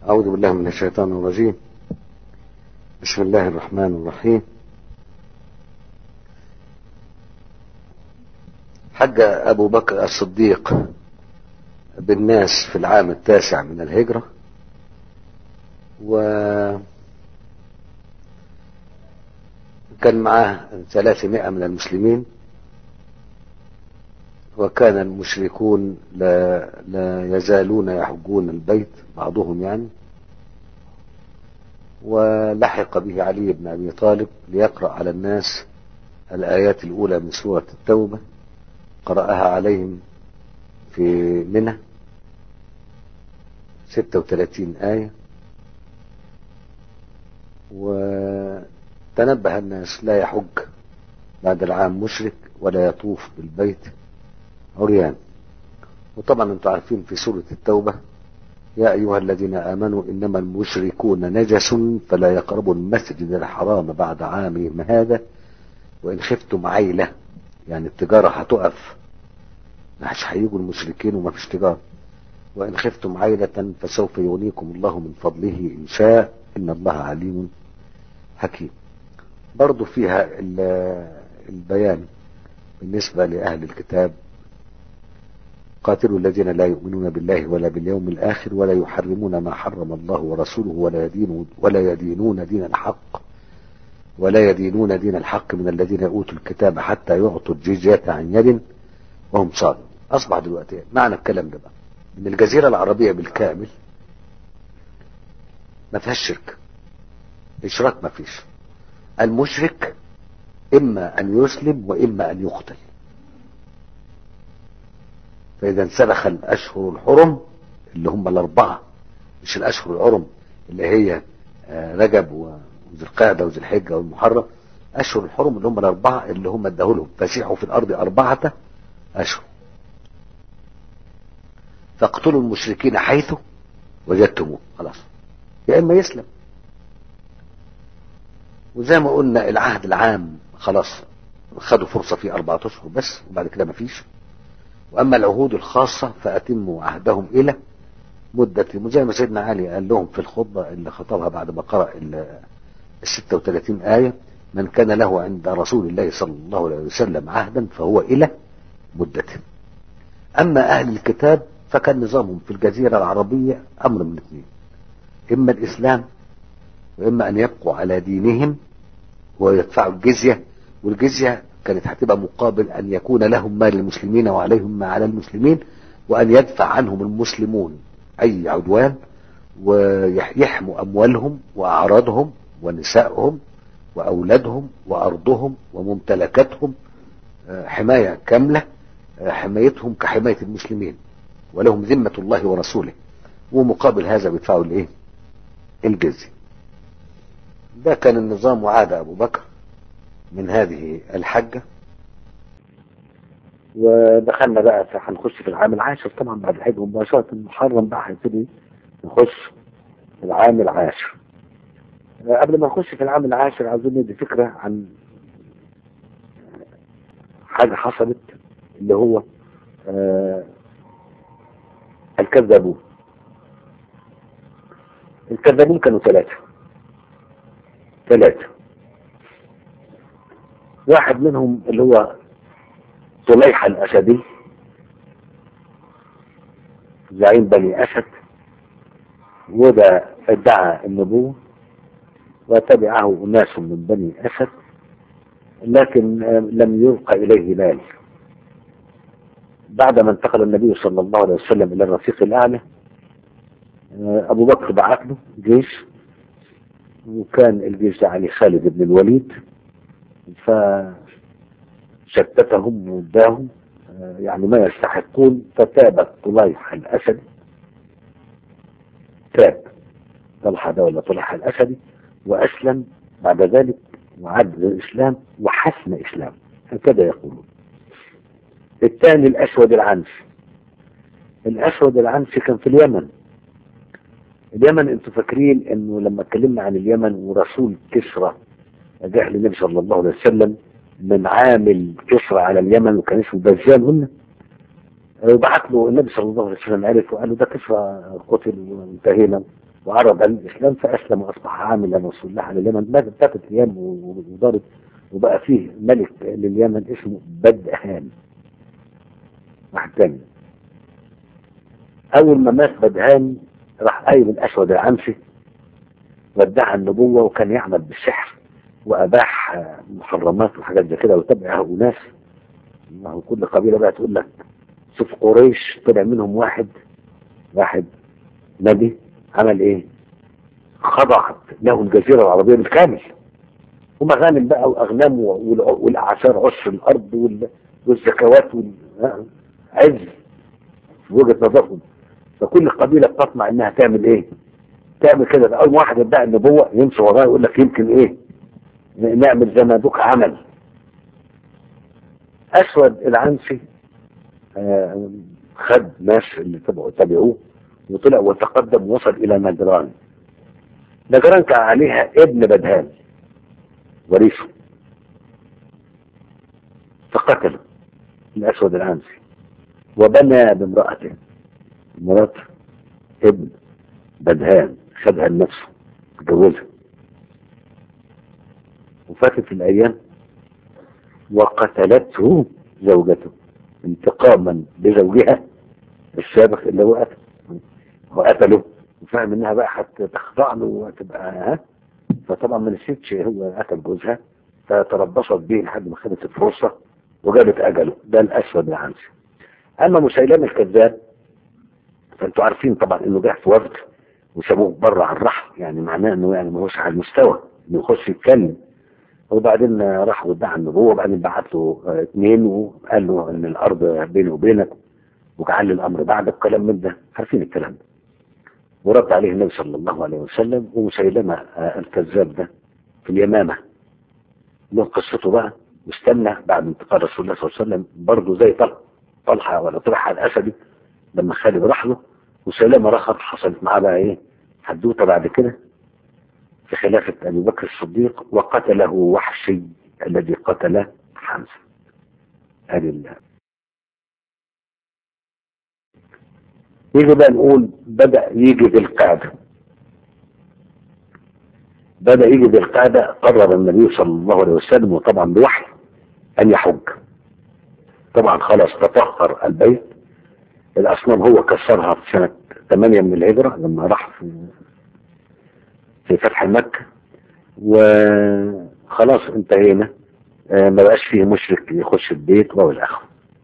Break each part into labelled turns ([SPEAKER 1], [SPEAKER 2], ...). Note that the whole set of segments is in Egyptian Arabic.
[SPEAKER 1] أعوذ بالله من الشيطان الرجيم بسم الله الرحمن الرحيم حج أبو بكر الصديق بالناس في العام التاسع من الهجرة و كان معاه ثلاثمائة من المسلمين وكان المشركون لا, لا يزالون يحجون البيت بعضهم يعني ولحق به علي بن أبي طالب ليقرأ على الناس الآيات الأولى من سورة التوبة قرأها عليهم في منى 36 آية وتنبه الناس لا يحج بعد العام مشرك ولا يطوف بالبيت عريان وطبعا انتم عارفين في سورة التوبة يا أيها الذين آمنوا إنما المشركون نجس فلا يقربوا المسجد الحرام بعد عامهم هذا وإن خفتم عيلة يعني التجارة هتقف مش هيجوا المشركين وما فيش تجارة وإن خفتم عيلة فسوف يغنيكم الله من فضله إن شاء إن الله عليم حكيم برضو فيها البيان بالنسبة لأهل الكتاب قاتلوا الذين لا يؤمنون بالله ولا باليوم الآخر ولا يحرمون ما حرم الله ورسوله ولا يدينون ولا يدينون دين الحق ولا يدينون دين الحق من الذين أوتوا الكتاب حتى يعطوا الجزية عن يد وهم صادقون أصبح دلوقتي معنى الكلام ده بقى إن الجزيرة العربية بالكامل ما فيهاش شرك إشراك ما فيش المشرك إما أن يسلم وإما أن يقتل فإذا انسلخ الأشهر الحرم اللي هم الأربعة مش الأشهر الحرم اللي هي رجب وذي القعدة وذي الحجة والمحرم أشهر الحرم اللي هم الأربعة اللي هم اداه لهم فسيحوا في الأرض أربعة أشهر فاقتلوا المشركين حيث وجدتموه خلاص يا إما يسلم وزي ما قلنا العهد العام خلاص خدوا فرصة في أربعة أشهر بس وبعد كده مفيش وأما العهود الخاصة فأتموا عهدهم إلى مدة زي ما سيدنا علي قال لهم في الخطبة اللي خطبها بعد ما قرأ ال 36 آية من كان له عند رسول الله صلى الله عليه وسلم عهدا فهو إلى مدته أما أهل الكتاب فكان نظامهم في الجزيرة العربية أمر من اثنين إما الإسلام وإما أن يبقوا على دينهم ويدفعوا الجزية والجزية كانت هتبقى مقابل أن يكون لهم ما للمسلمين وعليهم ما على المسلمين وأن يدفع عنهم المسلمون أي عدوان ويحموا أموالهم وأعراضهم ونسائهم وأولادهم وأرضهم وممتلكاتهم حماية كاملة حمايتهم كحماية المسلمين ولهم ذمة الله ورسوله ومقابل هذا بيدفعوا الايه الجزية ده كان النظام وعاد أبو بكر من هذه الحجة ودخلنا بقى هنخش في العام العاشر طبعا بعد الحج مباشرة محرم بقى هيبتدي نخش في العام العاشر قبل ما نخش في العام العاشر عاوزين ندي فكرة عن حاجة حصلت اللي هو آه الكذابون الكذابون كانوا ثلاثة ثلاثة واحد منهم اللي هو طليحة الأسدي زعيم بني أسد وده ادعى النبوة وتبعه أناس من بني أسد لكن لم يلقى إليه مال بعدما انتقل النبي صلى الله عليه وسلم إلى الرفيق الأعلى أبو بكر بعث له جيش وكان الجيش ده علي خالد بن الوليد فشتتهم واداهم يعني ما يستحقون فتاب طليح الأسدي تاب طلحة ده ولا طلحة الأسدي وأسلم بعد ذلك وعد الإسلام وحسن إسلام هكذا يقولون الثاني الأسود العنسي الأسود العنسي كان في اليمن اليمن انتوا فاكرين انه لما اتكلمنا عن اليمن ورسول كسرى جاء للنبي صلى الله عليه وسلم من عامل كسرى على اليمن وكان اسمه بزال قلنا وبعت له النبي صلى الله عليه وسلم عرف وقال له ده كسرى قتل وانتهينا وعرض على الاسلام فاسلم واصبح عاملا رسول الله على اليمن ماتت ثلاث ايام ودارت وبقى فيه ملك لليمن اسمه بدهان واحد تاني اول ما مات بدهان راح قايم الاسود العنسي وادعى النبوه وكان يعمل بالسحر واباح محرمات وحاجات زي كده وتبعه اناس ما هو كل قبيله بقى تقول لك شوف قريش طلع منهم واحد واحد نبي عمل ايه؟ خضعت له الجزيره العربيه بالكامل ومغانم بقى واغنام والاعشار عشر الارض والزكوات والعز في وجهه نظرهم فكل قبيله بتطمع انها تعمل ايه؟ تعمل كده اول واحد يدعي النبوه يمشي وراه يقول لك يمكن ايه؟ نعمل زي ما ابوك عمل اسود العنسي آه خد ناس اللي تبعوا تبعوه وطلع وتقدم وصل الى نجران نجران كان عليها ابن بدهان وريثه فقتله الاسود العنسي وبنى بامرأته مرات ابن بدهان خدها لنفسه اتجوزها وفاتت الايام وقتلته زوجته انتقاما لزوجها السابق اللي هو قتل وقتله وفاهم انها بقى هتخضع له وتبقى ها فطبعا ما نسيتش هو قتل جوزها فتربصت بيه لحد ما خدت الفرصه وجابت اجله ده الاسود العنسي اما مسيلمه الكذاب فانتوا عارفين طبعا انه جه في وفد وسابوه بره على الرحل يعني معناه انه يعني ما هوش على المستوى انه يخش يتكلم وبعدين راح ودع النبوه وبعدين بعت له اثنين وقال له ان الارض بيني وبينك وجعل لي الامر بعد الكلام من ده عارفين الكلام ده ورد عليه النبي صلى الله عليه وسلم ومسيلمه الكذاب ده في اليمامه له قصته بقى واستنى بعد انتقال رسول الله صلى الله عليه وسلم برضه زي طلحه طلحه ولا طلحه الاسدي لما خالد راح له وسلامه رخر حصلت معاه بقى ايه حدوته بعد كده في خلافة أبي بكر الصديق وقتله وحشي الذي قتل حمزة هذه الله يجي بقى نقول بدأ يجي ذي القعدة بدأ يجي ذي القعدة قرر النبي صلى الله عليه وسلم وطبعا بوحي أن يحج طبعا خلاص تطهر البيت الأصنام هو كسرها في سنة 8 من الهجرة لما راح في في فتح مكة وخلاص انتهينا ما بقاش فيه مشرك يخش البيت وهو الأخ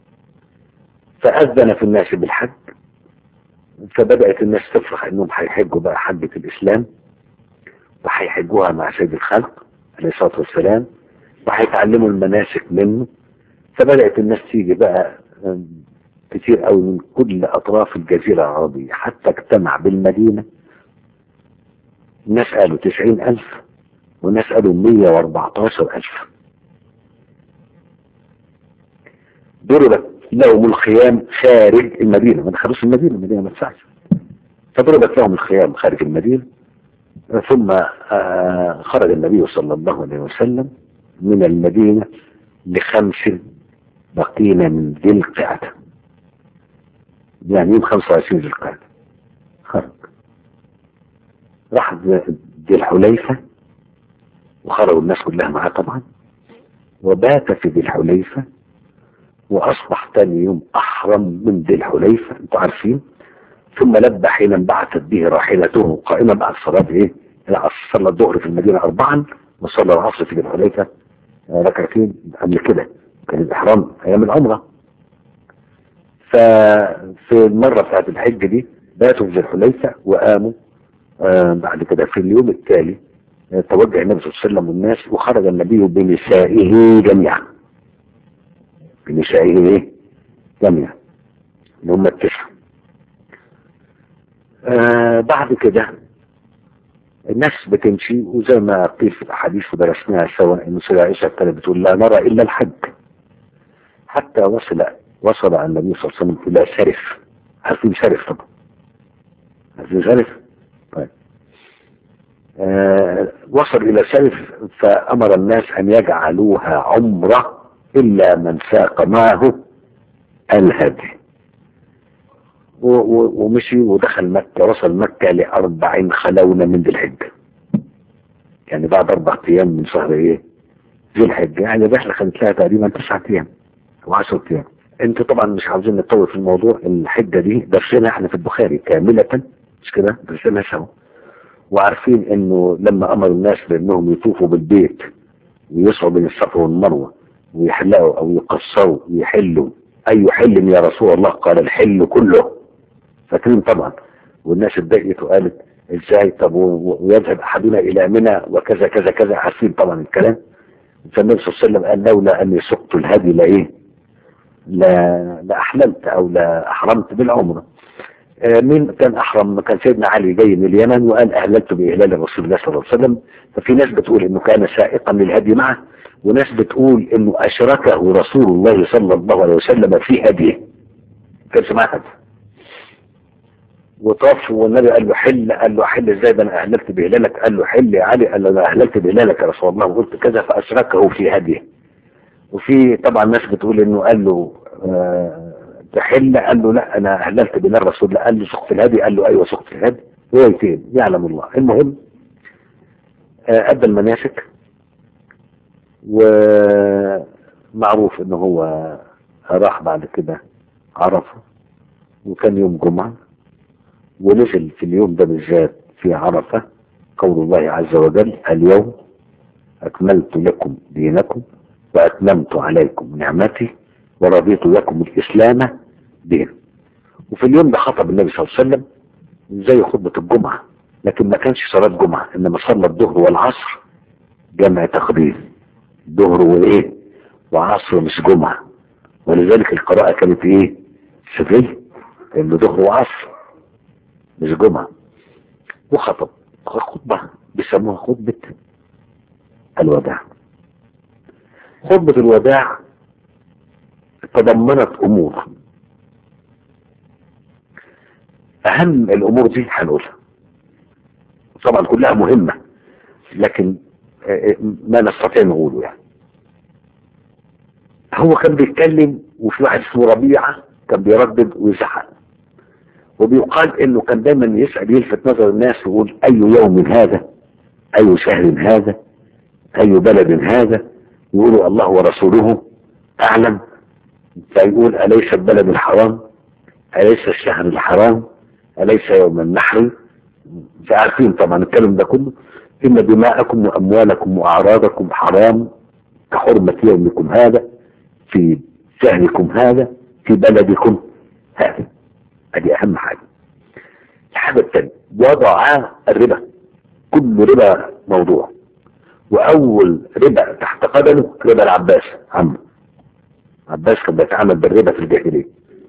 [SPEAKER 1] فأذن في الناس بالحج فبدأت الناس تفرح انهم هيحجوا بقى حجة الإسلام وهيحجوها مع سيد الخلق عليه الصلاة والسلام وهيتعلموا المناسك منه فبدأت الناس تيجي بقى كتير قوي من كل أطراف الجزيرة العربية حتى اجتمع بالمدينة الناس قالوا تسعين ألف والناس قالوا مية واربعتاشر ألف ضربت لهم الخيام خارج المدينة ما دخلوش المدينة المدينة ما تسعش فضربت لهم الخيام خارج المدينة ثم خرج النبي صلى الله عليه وسلم من المدينة لخمس بقينا من ذي القعدة يعني يوم 25 ذي القعدة خرج راح ذي الحليفة وخرجوا الناس كلها معاه طبعا وبات في ذي الحليفة وأصبح ثاني يوم أحرم من ذي الحليفة أنتوا عارفين ثم لبى حين انبعثت به راحلته قائما بعد صلاة إيه؟ صلى الظهر في المدينة أربعا وصلى العصر في ذي الحليفة ركعتين قبل كده كان الإحرام أيام العمرة ففي المرة بتاعت الحج دي باتوا في ذي الحليفة وقاموا آه بعد كده في اليوم التالي آه توجه النبي صلى الله عليه وسلم والناس وخرج النبي بنسائه جميعا بنسائه ايه جميعا اللي هم التسعة آه بعد كده الناس بتمشي وزي ما قيل في الاحاديث ودرسناها سوا ان سيدة عائشة كانت بتقول لا نرى الا الحج حتى وصل وصل النبي صلى الله عليه وسلم الى سرف عارفين سرف طبعا عارفين سرف طيب آه وصل الى سرف فامر الناس ان يجعلوها عمره الا من ساق معه الهدي و- و- ومشي ودخل مكة وصل مكة لأربع خلون من ذي الحجة يعني بعد أربع أيام من شهر إيه ذي الحجة يعني الرحلة خدت لها تقريبا تسعة أيام أو 10 أيام أنت طبعا مش عاوزين نطول في الموضوع الحجة دي درسنا احنا في البخاري كاملة مش كده درسنا سوا وعارفين انه لما امر الناس بانهم يطوفوا بالبيت ويسعوا بين الصفا والمروه ويحلقوا او يقصروا ويحلوا اي حل يا رسول الله قال الحل كله فاكرين طبعا والناس اتضايقت وقالت ازاي طب و- و- ويذهب احدنا الى منى وكذا كذا كذا عارفين طبعا الكلام فالنبي صلى الله عليه وسلم قال لولا اني سقت الهدي لايه لا لاحللت او لا احرمت بالعمره آه، مين كان احرم كان سيدنا علي جاي من اليمن وقال اهللت باهلال رسول الله صلى الله عليه وسلم ففي ناس بتقول انه كان سائقا للهدي معه وناس بتقول انه اشركه رسول الله صلى الله عليه وسلم في هديه كانش معاه هدي وطاف والنبي قال له حل قال له حل ازاي ده انا اهللت بهلالك قال له حل يا علي قال له انا اهللت بهلالك يا رسول الله وقلت كذا فاشركه في هديه وفي طبعا ناس بتقول انه قال له آه، تحل قال له لا انا اهللت بنار رسول الله قال له سقط الهدي قال له ايوه سقط الهدي روايتين يعلم الله المهم آه، ادى المناسك ومعروف ان هو راح بعد كده عرفه وكان يوم جمعه ونزل في اليوم ده بالذات في عرفه قول الله عز وجل اليوم اكملت لكم دينكم واتممت عليكم نعمتي ورضيت لكم الاسلام دينا وفي اليوم ده خطب النبي صلى الله عليه وسلم زي خطبة الجمعة لكن ما كانش صلاة جمعة انما صلى الظهر والعصر جمع تقديم ظهر وايه وعصر مش جمعة ولذلك القراءة كانت ايه سرية لانه ظهر وعصر مش جمعة وخطب خطبة بيسموها خطبة الوداع خطبة الوداع تضمنت امور اهم الامور دي هنقولها طبعا كلها مهمة لكن آه، آه، ما نستطيع نقوله يعني هو كان بيتكلم وفي واحد اسمه ربيعة كان بيردد ويزعق وبيقال انه كان دايما يسأل يلفت نظر الناس ويقول اي يوم هذا اي شهر هذا اي بلد هذا يقولوا الله ورسوله اعلم فيقول اليس البلد الحرام اليس الشهر الحرام اليس يوم النحر فعارفين طبعا الكلام ده كله ان دماءكم واموالكم واعراضكم حرام كحرمة يومكم هذا في شهركم هذا في بلدكم هذا ادي اهم حاجة الحاجة الثانية وضع الربا كل ربا موضوع واول ربا تحت قدمه ربا العباس عمه عباس كان بيتعامل بالربا في الجاهليه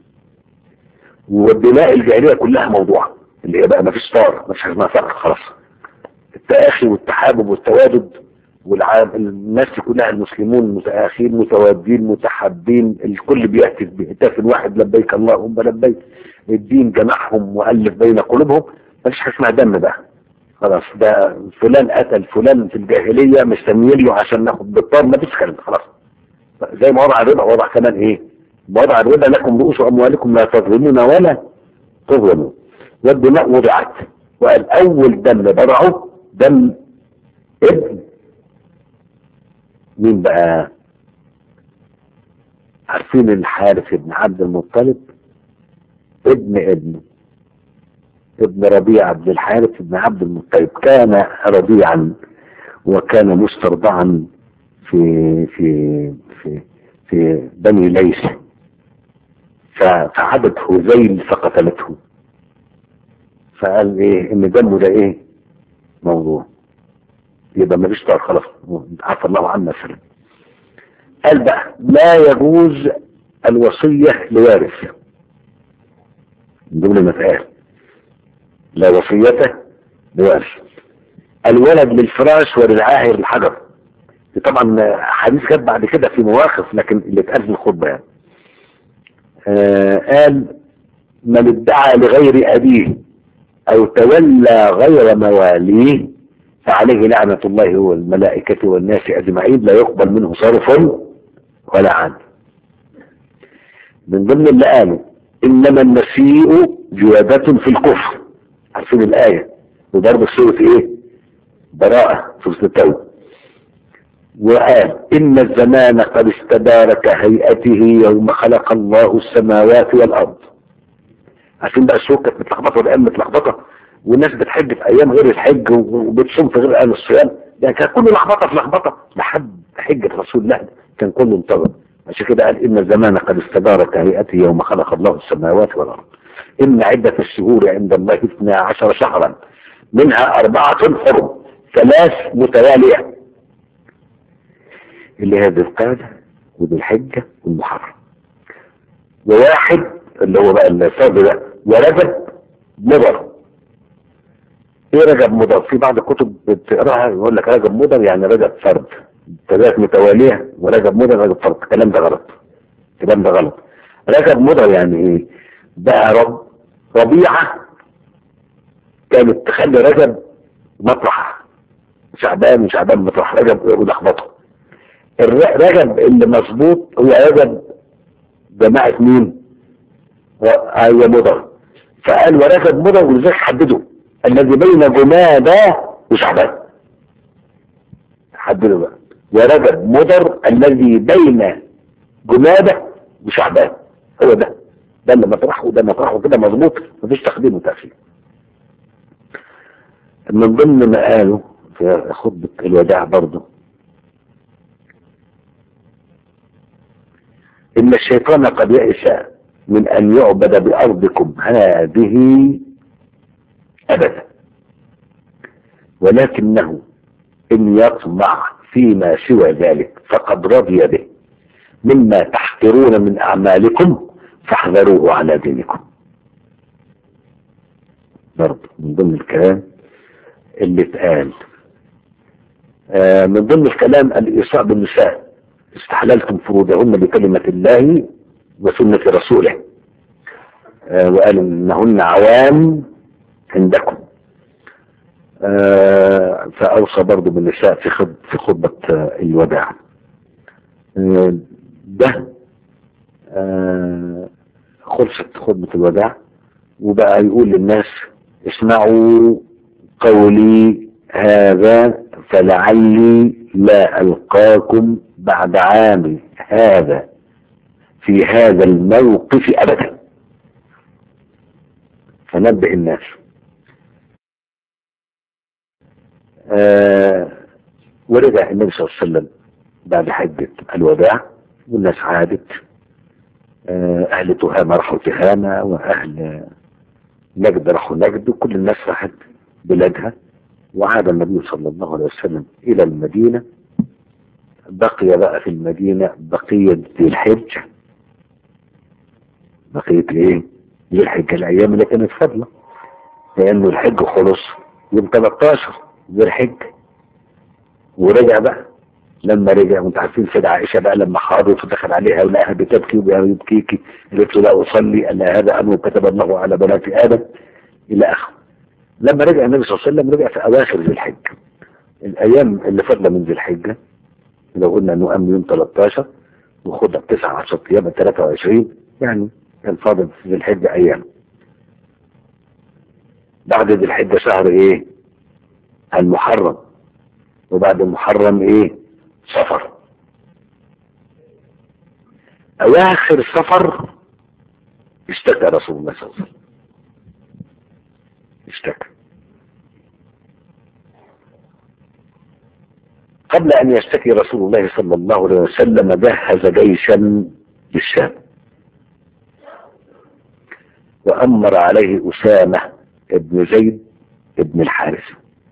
[SPEAKER 1] والدماء الجاهليه كلها موضوع اللي هي بقى ما فيش طار ما فيش حاجه اسمها فرق خلاص التآخي والتحابب والتوادد والعام الناس كلها المسلمون متآخين متوادين متحابين الكل بيهتف بهتاف واحد لبيك اللهم لبيك الدين جمعهم وألف بين قلوبهم ما فيش حاجه اسمها دم بقى خلاص ده فلان قتل فلان في الجاهليه مستنيين له عشان ناخد بالطار ما فيش كلام خلاص زي ما وضع الربا وضع كمان ايه وضع الربا لكم رؤوس اموالكم لا تظلمون ولا تظلمون والدماء وضعت وقال اول دم برعه دم ابن مين بقى عارفين الحارث بن عبد المطلب ابن ابنه ابن ربيعة بن الحارث بن عبد المطلب كان رضيعا وكان مسترضعا في في في في بني ليس فعبت هذيل فقتلته فقال ايه ان دمه ده ايه موضوع يبقى مفيش طار خلاص عفى الله عنا سلم قال بقى لا يجوز الوصية لوارث من ضمن ما اتقال لا وصيته لوارث الولد للفراش وللعاهر الحجر دي طبعا حديث جاب بعد كده في مواقف لكن اللي اتقال في الخطبه يعني آه قال من ادعى لغير ابيه او تولى غير مواليه فعليه لعنة الله والملائكة والناس أجمعين لا يقبل منه صرف ولا عدل من ضمن اللي قالوا إنما النسيء زيادة في الكفر عارفين الآية وضرب سورة ايه براءة سورة التوبة وقال إن الزمان قد استدار كهيئته يوم خلق الله السماوات والأرض عارفين بقى السوق كانت متلخبطة والأيام متلخبطة والناس بتحج في أيام غير الحج وبتصوم في غير أيام الصيام يعني كان كله لخبطة في لخبطة لحد حجة رسول الله كان كله انتظر عشان كده قال إن الزمان قد استدار كهيئته يوم خلق الله السماوات والأرض إن عدة الشهور عند الله اثنا عشر شهرا منها أربعة حرم ثلاث متوالية اللي هي ذي القعدة وذي الحجة والمحرم وواحد اللي هو بقى الفرد ده ورجب مضر ايه رجب مضر في بعض الكتب بتقراها يقول لك رجب مضر يعني رجب فرد ثلاث متوالية ورجب مضر رجب فرد الكلام ده غلط الكلام ده غلط رجب مضر يعني ايه بقى رب ربيعة كانت تخلي رجب مطرح شعبان وشعبان مطرح رجب ولخبطه الرجب اللي مظبوط هو رجب جماعة مين هي مضر فقال ورجب مضر ولذلك حددوا الذي بين جمادى وشعبان حددوا بقى ورجب مضر الذي بين جمادى وشعبان هو ده ده اللي مطرحه وده مطرحه كده مظبوط مفيش تقديم وتأخير من ضمن ما قالوا في خطبة الوداع برضه إن الشيطان قد يئس من أن يعبد بأرضكم هذه أبدا ولكنه إن يطمع فيما سوى ذلك فقد رضي به مما تحقرون من أعمالكم فاحذروه على دينكم برضه من ضمن الكلام اللي اتقال آه من ضمن الكلام الإيصاء بالنساء استحللتم فروجهن بكلمة الله وسنة رسوله آه وقال انهن عوام عندكم آه فأوصى برضه بالنساء في خطبة, في خطبة آه الوداع آه ده آه خلصت خطبة الوداع وبقى يقول للناس اسمعوا قولي هذا فلعلي لا ألقاكم بعد عام هذا في هذا الموقف أبدا فنبه الناس آه ورجع النبي صلى الله عليه وسلم بعد حجة الوداع والناس عادت آه أهل تهامة راحوا تهامة وأهل نجد راحوا نجد وكل الناس راحت بلادها وعاد النبي صلى الله عليه وسلم إلى المدينة بقي بقى في المدينة بقية ذي الحج بقية ايه ذي الحج الأيام اللي كانت فاضلة لأنه الحج خلص يوم 13 ذي الحج ورجع بقى لما رجع وانت عارفين سيدة عائشة بقى لما حاضت ودخل عليها ولقاها بتبكي ويبكيكي قالت له لا أصلي أن هذا أمر كتب الله على بنات آدم إلى آخره لما رجع النبي صلى الله عليه وسلم رجع في أواخر ذي الحج الأيام اللي فاضلة من ذي الحجة لو قلنا انه قام يوم 13 وخدها ب 19 ايام 23 يعني كان فاضل في ذي الحجه ايام بعد ذي الحجه شهر ايه؟ المحرم وبعد المحرم ايه؟ صفر اواخر صفر اشتكى رسول الله صلى الله عليه وسلم اشتكى قبل أن يشتكي رسول الله صلى الله عليه وسلم جهز جيشا للشام وأمر عليه أسامة ابن زيد ابن الحارث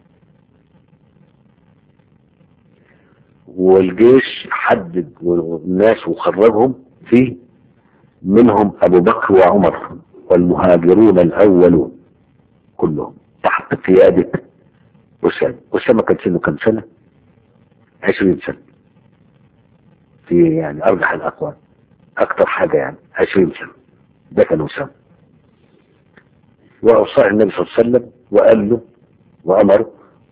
[SPEAKER 1] والجيش حدد الناس وخرجهم فيه منهم أبو بكر وعمر والمهاجرون الأولون كلهم تحت قيادة أسامة أسامة كان سنه كم سنة؟ عشرين سنة في يعني أرجح الأقوال أكثر حاجة يعني عشرين سنة ده كان أسامة وأوصاه النبي صلى الله عليه وسلم وقال له وأمر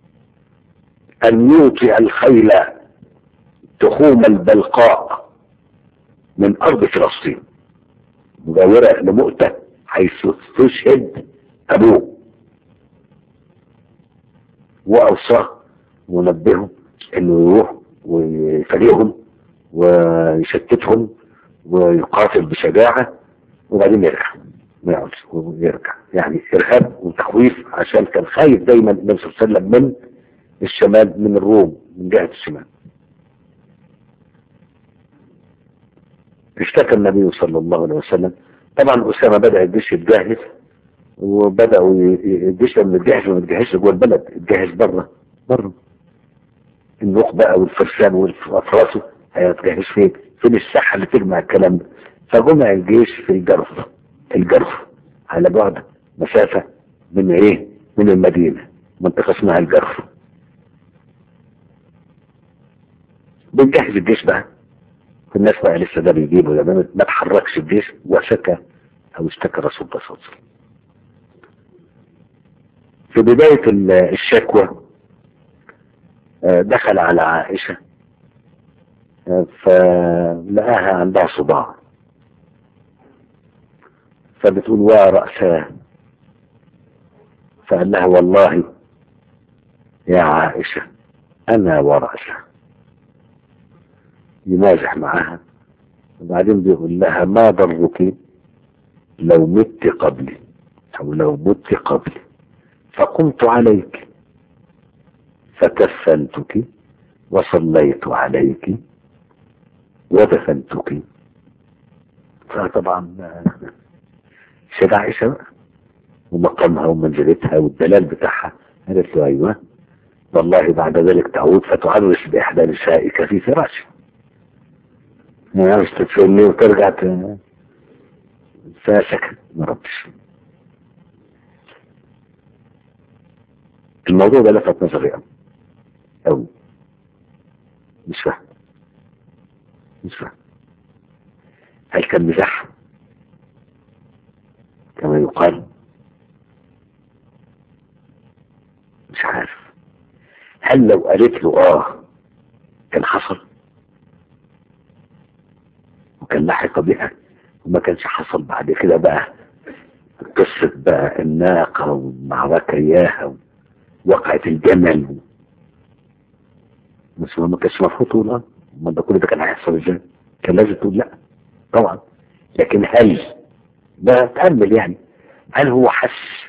[SPEAKER 1] أن يوطئ الخيل تخوم البلقاء من أرض فلسطين مجاورة لمؤتة حيث استشهد ابوه واوصاه ونبهه انه يروح ويفارقهم ويشتتهم ويقاتل بشجاعة وبعدين يرجع ما يقعدش ويرجع يعني ارهاب وتخويف عشان كان خايف دايما النبي صلى الله عليه وسلم من الشمال من الروم من جهة الشمال اشتكى النبي صلى الله عليه وسلم طبعا أسامة بدأ الجيش يتجهز وبدأوا الجيش لما يتجهز وما يتجهزش جوه البلد يتجهز بره بره النخبة أو الفرسان والأفراسه هيتجهز فين؟ فين الساحة اللي تجمع الكلام ده؟ فجمع الجيش في الجرف الجرف على بعد مسافة من ايه؟ من المدينة منطقة اسمها الجرف بنجهز الجيش بقى الناس بقى لسه ده بيجيبه ده ما تحركش الجيش وشكى او اشتكى رسول الله صلى الله عليه وسلم في بداية الشكوى دخل على عائشة فلقاها عندها صداع فبتقول ورأسها فقال لها والله يا عائشة أنا ورأسها يمازح معها وبعدين بيقول لها ما ضرك لو مت قبلي أو لو مت قبلي فقمت عليك فكفنتك وصليت عليك ودفنتك فطبعا سيدة عائشة بقى ومقامها ومنزلتها والدلال بتاعها قالت له ايوه والله بعد ذلك تعود فتعرس باحدى نسائك في فراشك عرفت تفهمني وترجع فسكت ما ردش الموضوع ده لفت نظري قوي قوي مش فاهم مش فاهم هل كان مزاح كما يقال مش عارف هل لو قالت له اه كان حصل وكان لحق بها وما كانش حصل بعد كده بقى قصة بقى الناقة والمعركة إياها وقعة الجمل بس ما كانش المفروض تقول اه ما ده كل ده كان هيحصل ازاي؟ كان لازم تقول لا طبعا لكن هل ده تأمل يعني هل هو حس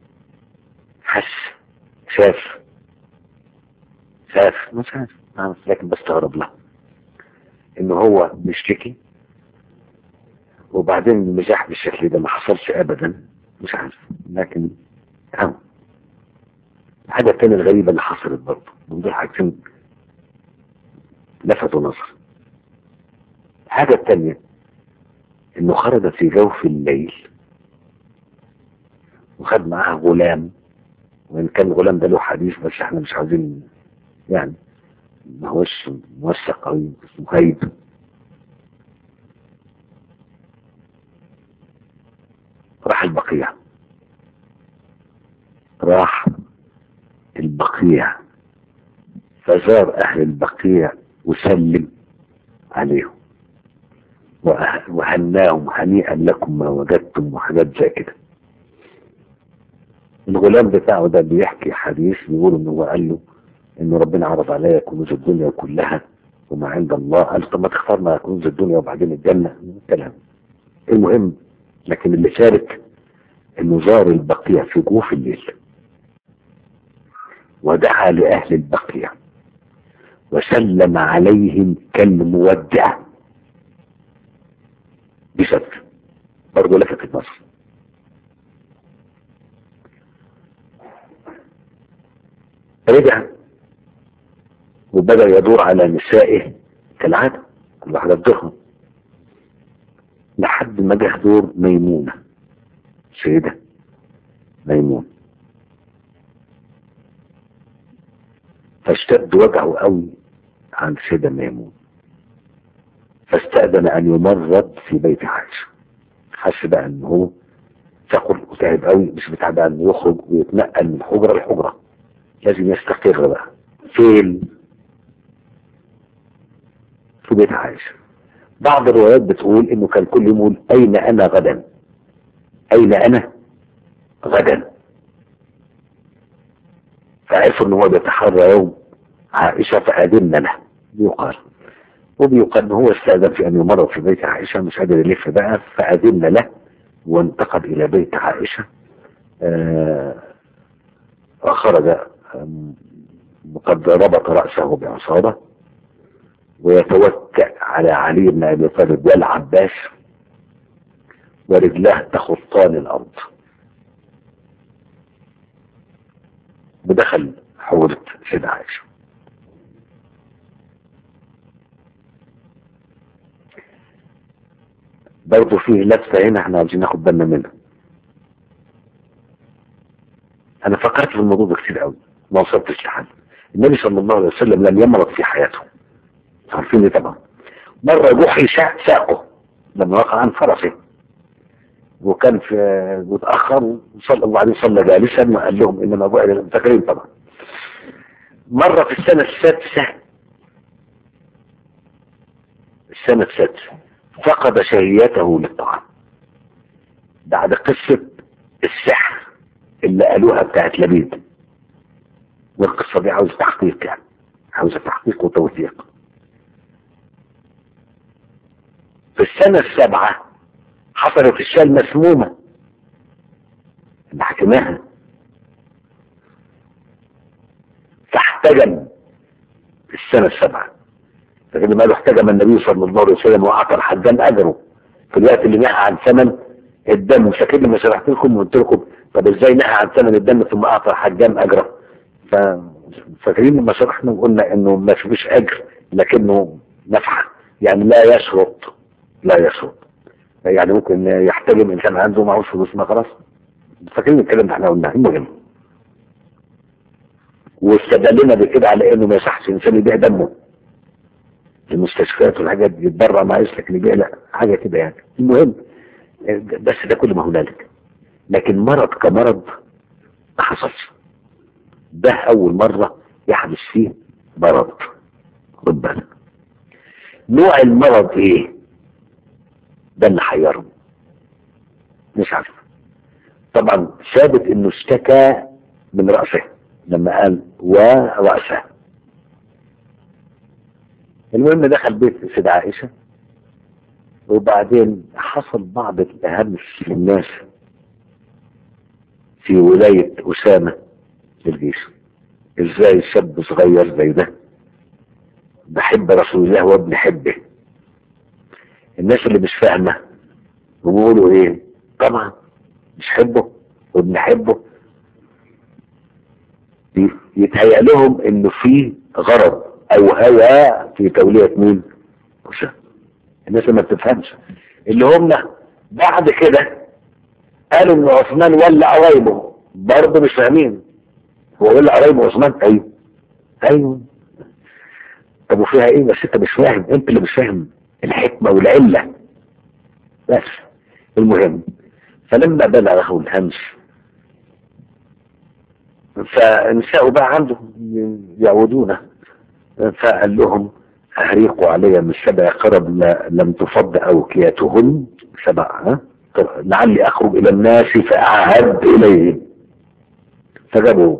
[SPEAKER 1] حس شاف شاف مش عارف لكن بستغرب له ان هو بيشتكي وبعدين المزاح بالشكل ده ما حصلش ابدا مش عارف لكن اهو الحاجة التانية الغريبة اللي حصلت برضه من دول حاجتين لفتوا نظر الحاجة التانية انه خرج في جوف الليل وخد معاه غلام وان كان الغلام ده له حديث بس احنا مش عاوزين يعني ما هوش موثق قوي اسمه هيب راح البقيع راح البقيع فزار اهل البقيع وسلم عليهم وهناهم هنيئا لكم ما وجدتم وحاجات زي كده الغلام بتاعه ده بيحكي حديث بيقول ان هو قال له ان ربنا عرض عليا كنوز الدنيا كلها وما عند الله قال طب ما تختار ما كنوز الدنيا وبعدين الجنة كلام المهم لكن اللي شارك انه زار البقيع في جوف الليل ودعا لأهل البقيع وسلم عليهم كالمودع بشكل برضه لفتت نظر رجع وبدأ يدور على نسائه كالعادة كل واحدة بدورها لحد ما جه دور ميمونة سيدة ميمون فاشتد وجعه قوي عن سيدة ميمون فاستأذن أن يمرض في بيت عائشة حس بقى أن هو ثقل وتعب قوي مش بتاع بقى أنه يخرج ويتنقل من حجرة لحجرة لازم يستقر بقى فين في بيت عائشة بعض الروايات بتقول انه كان كل يوم يقول اين انا غدا أين أنا غدا فعرفوا ان هو بيتحرى يوم عائشة فأذن له بيقال وبيقال ان هو استأذن في ان يمرض في بيت عائشة مش قادر يلف بقى فأذن له وانتقل الى بيت عائشة آه وخرج قد ربط رأسه بعصابة ويتوكأ على علي بن أبي طالب والعباس ورجلاه تخطان الأرض ودخل حوضة سيدة عائشة برضه فيه لفة هنا احنا عاوزين ناخد بالنا منها انا فكرت في الموضوع ده كتير قوي ما وصلتش لحد النبي صلى الله عليه وسلم لم يمرض في حياته عارفين ايه طبعا مرة جحي ساقه لما وقع عن فرسه وكان في متأخر وصلى الله عليه وسلم جالسا وقال لهم انما بعد فاكرين طبعا مرة في السنة السادسة السنة السادسة فقد شهيته للطعام بعد قصة السحر اللي قالوها بتاعت لبيد والقصة دي عاوز تحقيق يعني عاوز تحقيق وتوثيق في السنة السابعة حصلت الشاة المسمومة اللي حكيناها فاحتجم في السنة السابعة فكده ما احتجم النبي صلى الله عليه وسلم واعطى الحجام اجره في الوقت اللي نهى عن ثمن الدم فاكر لما شرحت لكم وقلت لكم طب ازاي نهى عن ثمن الدم ثم اعطى الحجام اجره فاكرين لما شرحنا وقلنا انه ما فيش اجر لكنه نفحه يعني لا يشرط لا يشرط يعني ممكن يحتجم انسان عنده معهوش فلوس ما خلاص فاكرين الكلام ده احنا قلناه المهم واستدلنا بكده على انه ما يصحش انسان يبيع دمه المستشفيات والحاجات دي يتبرع مع لكن يبيع لا حاجه كده يعني المهم بس ده كل ما هنالك لكن مرض كمرض ما حصلش ده اول مره يحدث فيه مرض خد بالك نوع المرض ايه ده اللي حيرهم مش عارف طبعا ثابت انه اشتكى من رأسه لما قال ورأسه المهم دخل بيت سيدة عائشة وبعدين حصل بعض الأهمس للناس في ولاية أسامة للجيش ازاي شاب صغير زي ده بحب رسول الله وابن حبه الناس اللي مش فاهمة بيقولوا ايه طبعا مش حبه وابن حبه يتهيأ لهم انه في غرض او هوى في تولية مين أسامة الناس اللي ما بتفهمش اللي هم بعد كده قالوا ان عثمان ولا قرايبه برضه مش فاهمين هو ولا قرايبه عثمان ايوه ايوه طب وفيها ايه بس انت مش فاهم انت اللي مش فاهم الحكمة والعلة بس المهم فلما بلغه الهمس فنساء بقى عنده يعودونه فقال لهم أهريقوا علي من سبع قرب لم تفض أوكياتهن سبع ها؟ لعلي أخرج إلى الناس فأعهد إليهم فجابوا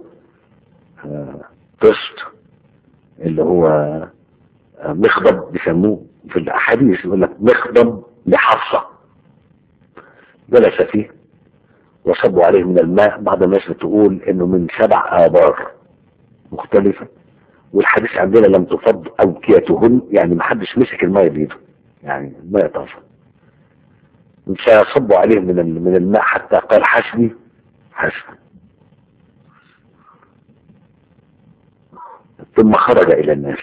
[SPEAKER 1] قسط اللي هو مخضب بيسموه في الأحاديث يقول لك مخضب لحفصة جلس فيه وصبوا عليه من الماء بعض الناس بتقول انه من سبع آبار مختلفة والحديث عندنا لم تفض أوكيتهن يعني ما حدش مسك الماء بيده يعني الماء طافى فصبوا عليه من من الماء حتى قال حسبي حسبي ثم خرج إلى الناس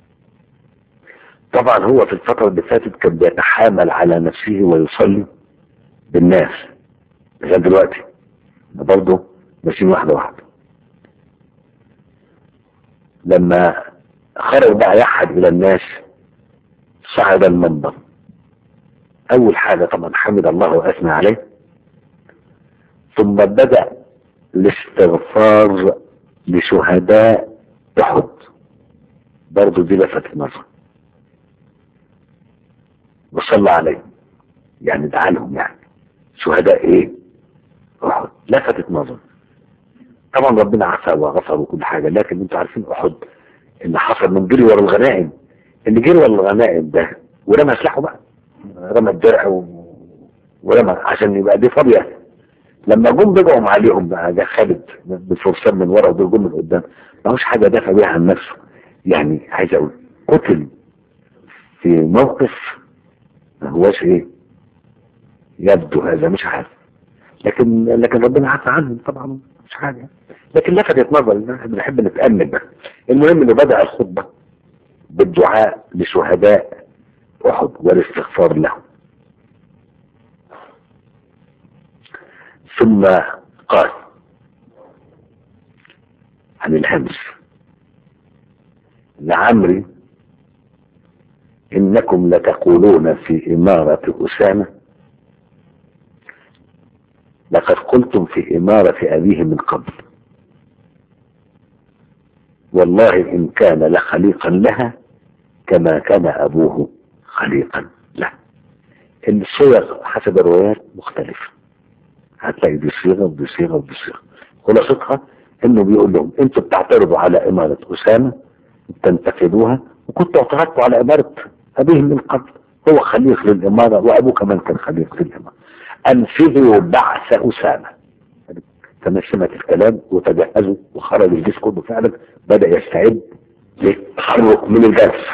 [SPEAKER 1] طبعا هو في الفترة اللي فاتت كان بيتحامل على نفسه ويصلي بالناس لغاية دلوقتي برضه ماشيين واحدة واحدة لما خرج بقى يحد إلى الناس صعد المنبر أول حاجة طبعا حمد الله وأثنى عليه ثم بدأ الاستغفار لشهداء أحد برضه دي لفت النظر وصلى عليه يعني دعا لهم يعني شهداء ايه احد لفتت نظر طبعا ربنا عفى وغفر وكل حاجه لكن انتوا عارفين احد اللي حصل من جري ورا الغنائم اللي جري ورا الغنائم ده ورمى سلاحه بقى رمى الدرع و... ورمى عشان يبقى دي فاضيه لما جم بقوا عليهم بقى ده خالد بالفرسان من ورا ودول جم من قدام ما هوش حاجه دافع بيها عن نفسه يعني عايز اقول قتل في موقف ما هواش ايه يبدو هذا مش عارف لكن لكن ربنا عفى عنهم طبعا مش حاجه لكن لفتت نظر بنحب نتامل بقى المهم انه بدا الخطبه بالدعاء لشهداء احد والاستغفار لهم ثم قال عن الهمس لعمري إنكم لتقولون في إمارة أسامة لقد قلتم في إمارة أبيه من قبل والله إن كان لخليقا لها كما كان أبوه خليقا له الصيغ حسب الروايات مختلفة هتلاقي دي صيغة ودي صيغة ودي صيغة خلاصتها انه بيقول لهم انتوا بتعترضوا على امارة اسامة تنتقدوها وكنتوا اعترضتوا على امارة ابيه من قبل هو خليق للامارة وابوه كمان كان خليق للامارة انفذوا بعث اسامة تنشمت الكلام وتجهزوا وخرج الجيش كله فعلا بدأ يستعد للتحرك من الجرس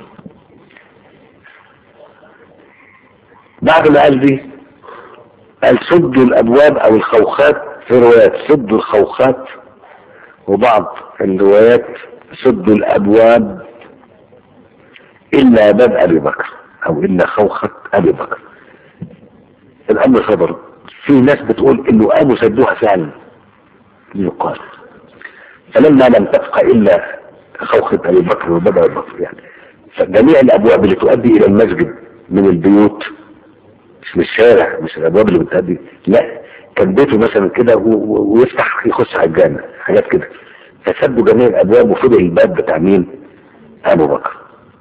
[SPEAKER 1] بعد ما قال دي قال سدوا الابواب او الخوخات في روايات سدوا الخوخات وبعض الروايات سدوا الابواب الا باب ابي بكر او الا خوخة ابي بكر الامر صبر في ناس بتقول انه قاموا سدوها فعلا يقال فلما لم تبق الا خوخة ابي بكر وباب ابي بكر يعني فجميع الابواب اللي تؤدي الى المسجد من البيوت مش من الشارع مش الابواب اللي بتأدي لا كان بيته مثلا كده ويفتح يخش على الجامع حاجات كده فسدوا جميع الابواب وفضل الباب بتاع مين؟ ابو بكر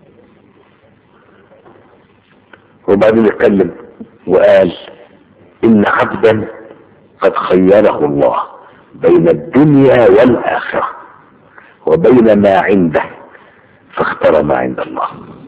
[SPEAKER 1] وبعدين اتكلم وقال ان عبدا قد خيره الله بين الدنيا والاخره وبين ما عنده فاختار ما عند الله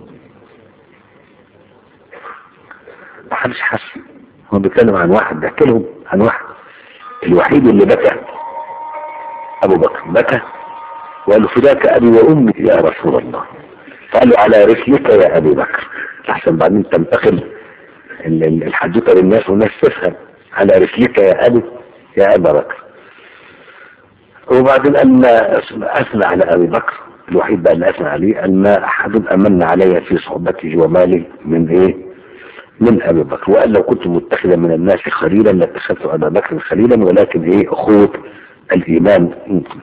[SPEAKER 1] ما حدش حس هو بيتكلم عن واحد بيحكي لهم عن واحد الوحيد اللي بكى ابو بكر بكى وقال له فداك ابي وامي يا رسول الله قال له على رسلك يا ابي بكر احسن بعدين تنتقل الحدوته للناس والناس تفهم على رسلك يا ابي يا ابا بكر وبعدين ان اثنى على ابي بكر الوحيد بقى اللي اثنى عليه ان احد امن علي في صحبته ومالي من ايه من ابي بكر وقال لو كنت متخذا من الناس خليلا لاتخذت ابا بكر خليلا ولكن ايه اخوه الايمان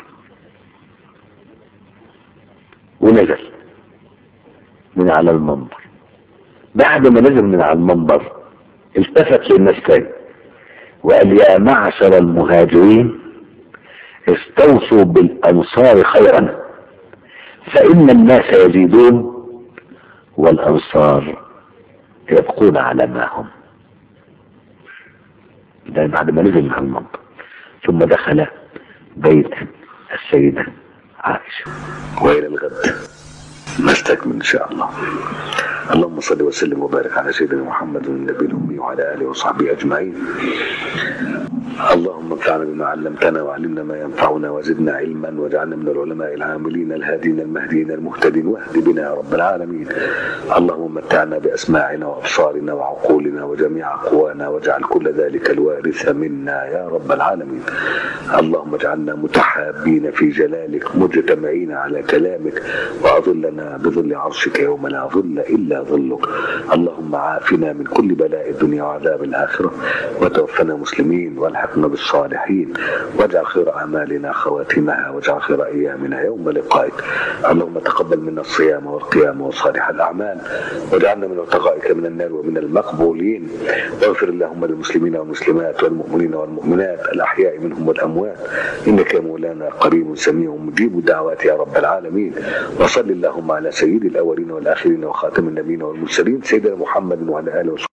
[SPEAKER 1] ونزل من على المنبر بعد ما نزل من على المنبر التفت للناس تاني وقال يا معشر المهاجرين استوصوا بالانصار خيرا فان الناس يزيدون والانصار يبقون على ما هم ده بعد ما نزل من المنبر ثم دخل بيت السيدة عائشة وإلى الغد نستكمل إن شاء الله اللهم صل وسلم وبارك على سيدنا محمد النبي الأمي وعلى آله وصحبه أجمعين اللهم انفعنا بما علمتنا وعلمنا ما ينفعنا وزدنا علما واجعلنا من العلماء العاملين الهادين المهديين المهتدين واهد بنا يا رب العالمين اللهم متعنا بأسماعنا وأبصارنا وعقولنا وجميع أقوانا واجعل كل ذلك الوارث منا يا رب العالمين اللهم اجعلنا متحابين في جلالك مجتمعين على كلامك وأظلنا بظل عرشك يوم لا ظل إلا ظلك اللهم عافنا من كل بلاء الدنيا وعذاب الآخرة وتوفنا مسلمين والحقنا بالصالحين واجعل خير أعمالنا خواتمها واجعل خير أيامنا يوم لقائك اللهم تقبل منا الصيام والقيام وصالح الأعمال واجعلنا من ارتقائك من النار ومن المقبولين واغفر اللهم للمسلمين والمسلمات والمؤمنين والمؤمنات الأحياء منهم والأموات إنك يا مولانا قريب سميع مجيب الدعوات يا رب العالمين وصل اللهم على سيد الأولين والآخرين وخاتم النبيين والمرسلين سيدنا محمد وعلى آله وصحبه